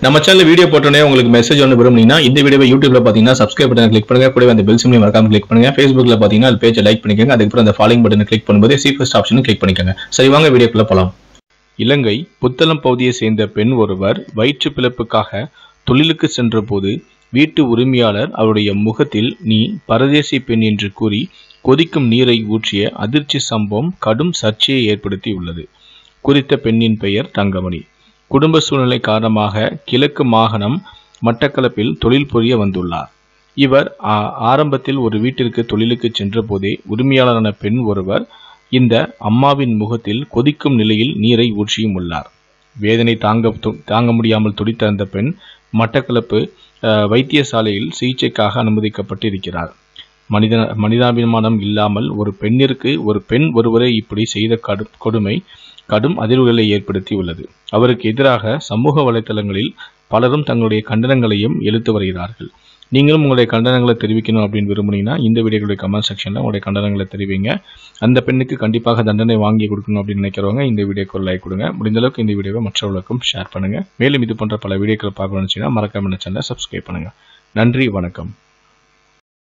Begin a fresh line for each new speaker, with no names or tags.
நம்ம channel video போட்டோன்னே உங்களுக்கு மெசேஜ் ஒன்று விரும்புனீங்கன்னா இந்த வீடியோவை யூடியூப்ல பார்த்தீங்கன்னா சப்ஸ்கிரைப் பட்டன் கிளிக் பண்ணுங்க கூடவே அந்த பெல் சிம்லையும் மறக்காம கிளிக் பண்ணுங்க ஃபேஸ்புக்ல பார்த்தீங்கன்னா அது பேஜை லைக் பண்ணிக்கோங்க அதுக்கப்புறம் அந்த ஃபாலோயிங் பட்டனை கிளிக் பண்ணும்போது சி ஃபர்ஸ்ட் ஆப்ஷனும் கிளிக் பண்ணிக்கோங்க சரி வாங்க வீடியோக்குள்ள போலாம் இலங்கை புத்தளம் பகுதியை சேர்ந்த பெண் ஒருவர் வயிற்று பிளப்புக்காக தொழிலுக்கு சென்றபோது வீட்டு உரிமையாளர் அவருடைய முகத்தில் நீ பரதேசி பெண் என்று கூறி கொதிக்கும் நீரை ஊற்றிய அதிர்ச்சி சம்பவம் கடும் சர்ச்சையை ஏற்படுத்தியுள்ளது குறித்த பெண்ணின் பெயர் தங்கமணி குடும்ப சூழ்நிலை காரணமாக கிழக்கு மாகாணம் மட்டக்களப்பில் தொழில் புரிய வந்துள்ளார் இவர் ஆ- ஆரம்பத்தில் ஒரு வீட்டிற்கு தொழிலுக்கு சென்றபோதே உரிமையாளரான பெண் ஒருவர் இந்த அம்மாவின் முகத்தில் கொதிக்கும் நிலையில் நீரை ஊற்றியும் உள்ளார் வேதனை தாங்க து- தாங்க முடியாமல் துடித்த அந்த பெண் மட்டக்களப்பு அஹ், வைத்தியசாலையில் சிகிச்சைக்காக அனுமதிக்கப்பட்டிருக்கிறார் மனித மனிதாபிமானம் இல்லாமல் ஒரு பெண்ணிற்கு ஒரு பெண் ஒருவரை இப்படி செய்த கடு கொடுமை கடும் அதிர்வுகளை ஏற்படுத்தியுள்ளது அவருக்கு எதிராக சமூக வலைத்தளங்களில் பலரும் தங்களுடைய கண்டனங்களையும் எழுத்து வருகிறார்கள் நீங்களும் உங்களுடைய கண்டனங்களை தெரிவிக்கணும் அப்படின்னு விரும்புனீங்கன்னா இந்த வீடியோடைய கமெண்ட் செக்ஷனில் உங்களுடைய கண்டனங்களை தெரிவிங்க அந்த பெண்ணுக்கு கண்டிப்பாக தண்டனை வாங்கி கொடுக்கணும் அப்படின்னு நினைக்கிறவங்க இந்த வீடியோக்கு ஒரு லைக் கொடுங்க முடிந்த அளவுக்கு இந்த வீடியோவை மற்றவர்களுக்கும் ஷேர் பண்ணுங்க மேலும் இது போன்ற பல வீடியோக்களை பார்க்கணும்னு நினைச்சீங்கன்னா மறக்காம சேனலை சப்ஸ்கிரைப் பண்ணுங்க நன்றி வணக்கம்